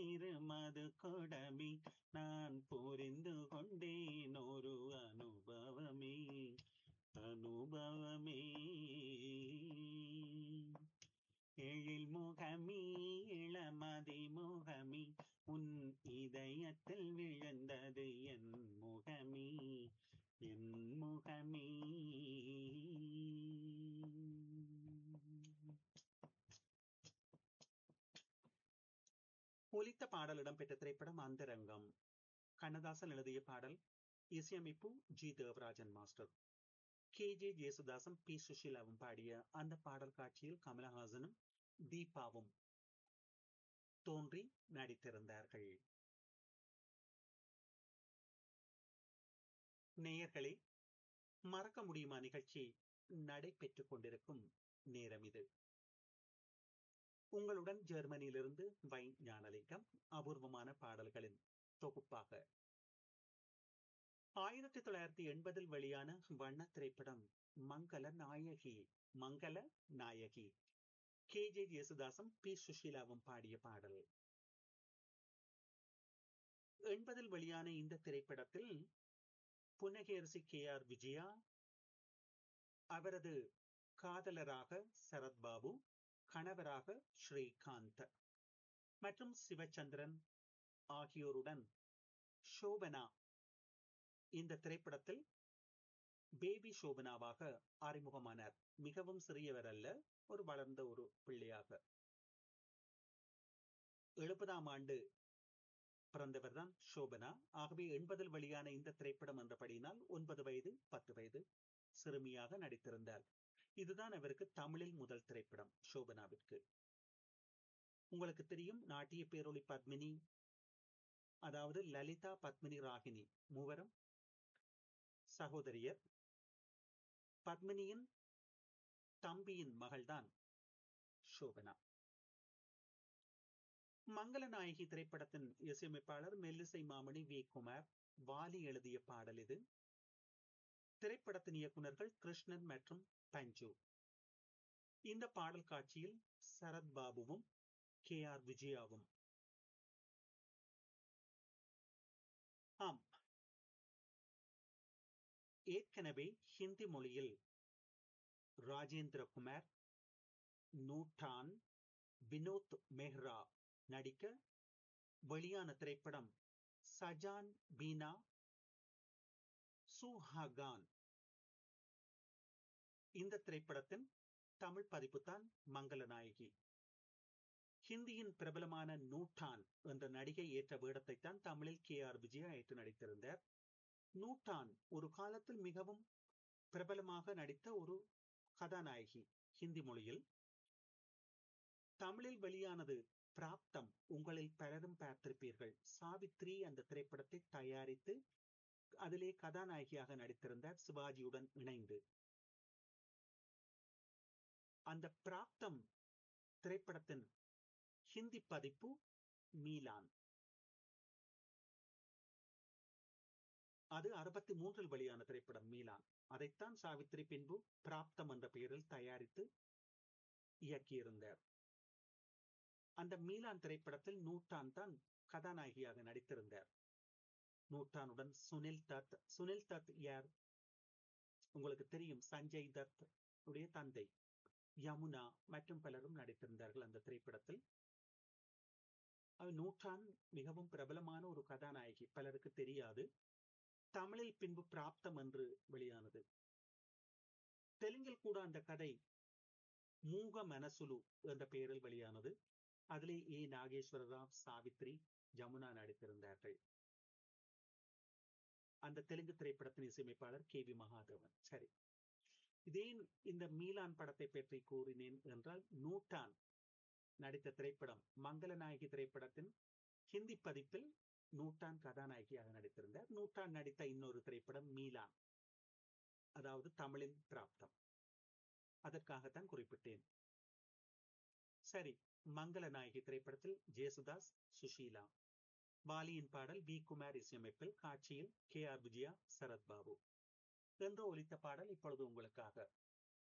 சிறு மது கொடமே நான் புரிந்து கொண்டேன் ஒரு அனுபவமே அனுபவமே எழில் முகமே இளமதி முகமே உன் இதயத்தில் விழுந்தது என் முகமே என் முகமே ஒலித்த பாடல் இடம்பெற்ற திரைப்படம் அந்தரங்கம் கண்ணதாசன் எழுதிய பாடல் இசையமைப்பு G Devarajan master K J Jesudasan P சுஷீலாவும் பாடிய அந்த பாடல் காட்சியில் கமலஹாசனும் தீபாவும் தோன்றி நடித்திருந்தார்கள் நேயர்களே மறக்க முடியுமா நிகழ்ச்சி நடைபெற்றுக் கொண்டிருக்கும் நேரம் இது உங்களுடன் ஜெர்மனியிலிருந்து வை ஞானலிங்கம் அபூர்வமான பாடல்களின் தொகுப்பாக ஆயிரத்தி தொள்ளாயிரத்தி எண்பதில் வெளியான வண்ண திரைப்படம் மங்கள நாயகி மங்கள நாயகி கே ஜே ஜேசுதாசும் பி சுஷீலாவும் பாடிய பாடல் எண்பதில் வெளியான இந்த திரைப்படத்தில் புன்னகேரசி கே ஆர் விஜயா அவரது காதலராக சரத்பாபு கணவராக ஸ்ரீகாந்த் மற்றும் சிவச்சந்திரன் ஆகியோருடன் சோபனா இந்த திரைப்படத்தில் பேபி சோபனாவாக அறிமுகமானார் மிகவும் சிறியவர் அல்ல ஒரு வளர்ந்த ஒரு பிள்ளையாக எழுபதாம் ஆண்டு பிறந்தவர் தான் சோபனா ஆகவே எண்பதில் வெளியான இந்த திரைப்படம் என்றபடியினால் ஒன்பது வயது பத்து வயது சிறுமியாக நடித்திருந்தார் இதுதான் அவருக்கு தமிழில் முதல் திரைப்படம் சோபனாவிற்கு உங்களுக்கு தெரியும் நாட்டிய பேரொளி பத்மினி அதாவது லலிதா பத்மினி ராகினி மூவரும் சகோதரியர் பத்மினியின் தம்பியின் மகள்தான் சோபனா மங்களநாயகி திரைப்படத்தின் இசையமைப்பாளர் மெல்லிசை மாமணி வி குமார் வாலி எழுதிய பாடல் இது திரைப்படத்தின் இயக்குநர்கள் கிருஷ்ணன் மற்றும் பஞ்சு இந்த பாடல் காட்சியில் சரத் பாபுவும் கே ஆர் விஜயாவும் ஆம் ஏற்கனவே ஹிந்தி மொழியில் ராஜேந்திர குமார் நூட்டான் வினோத் மெஹ்ரா நடிக்க வெளியான திரைப்படம் சஜான் பீனா சுஹாகான் இந்த திரைப்படத்தின் தமிழ் பதிப்பு தான் மங்கள நாயகி ஹிந்தியின் பிரபலமான நூட்டான் என்ற நடிகை ஏற்ற வேடத்தை தான் தமிழில் கே ஆர் விஜயா ஏற்று நடித்திருந்தார் நூட்டான் ஒரு காலத்தில் மிகவும் பிரபலமாக நடித்த ஒரு கதாநாயகி ஹிந்தி மொழியில் தமிழில் வெளியானது பிராப்தம் உங்களில் பலரும் பார்த்திருப்பீர்கள் சாவித்ரி அந்த திரைப்படத்தை தயாரித்து அதிலே கதாநாயகியாக நடித்திருந்தார் சிவாஜியுடன் இணைந்து அந்த பிராப்தம் திரைப்படத்தின் ஹிந்தி பதிப்பு மீலான் அது அறுபத்தி மூன்றில் வெளியான திரைப்படம் மீலான் அதைத்தான் சாவித்ரி பின்பு பிராப்தம் என்ற பெயரில் தயாரித்து இயக்கியிருந்தார் அந்த மீலான் திரைப்படத்தில் நூட்டான் தான் கதாநாயகியாக நடித்திருந்தார் நூட்டானுடன் சுனில் தத் சுனில் தத் யார் உங்களுக்கு தெரியும் சஞ்சய் தத் உடைய தந்தை யமுனா மற்றும் பலரும் நடித்திருந்தார்கள் அந்த திரைப்படத்தில் நூற்றான் மிகவும் பிரபலமான ஒரு கதாநாயகி பலருக்கு தெரியாது தமிழில் பின்பு பிராப்தம் என்று வெளியானது தெலுங்கில் கூட அந்த கதை மூக மனசுலு என்ற பெயரில் வெளியானது அதிலே ஏ நாகேஸ்வர ராவ் சாவித்ரி ஜமுனா நடித்திருந்தார்கள் அந்த தெலுங்கு திரைப்படத்தின் இசையமைப்பாளர் கே வி மகாதேவன் சரி இதே இந்த மீலான் படத்தை பற்றி கூறினேன் என்றால் நூட்டான் நடித்த திரைப்படம் மங்களநாயகி திரைப்படத்தின் ஹிந்தி பதிப்பில் நூட்டான் கதாநாயகியாக நடித்திருந்தார் நூட்டான் நடித்த இன்னொரு திரைப்படம் மீலான் அதாவது தமிழின் பிராப்தம் அதற்காகத்தான் குறிப்பிட்டேன் சரி மங்கள நாயகி திரைப்படத்தில் ஜேசுதாஸ் சுஷீலா வாலியின் பாடல் வி குமார் இசையமைப்பில் காட்சியில் கே ஆர் விஜயா சரத்பாபு என்று ஒலித்த பாடல் இப்பொழுது உங்களுக்காக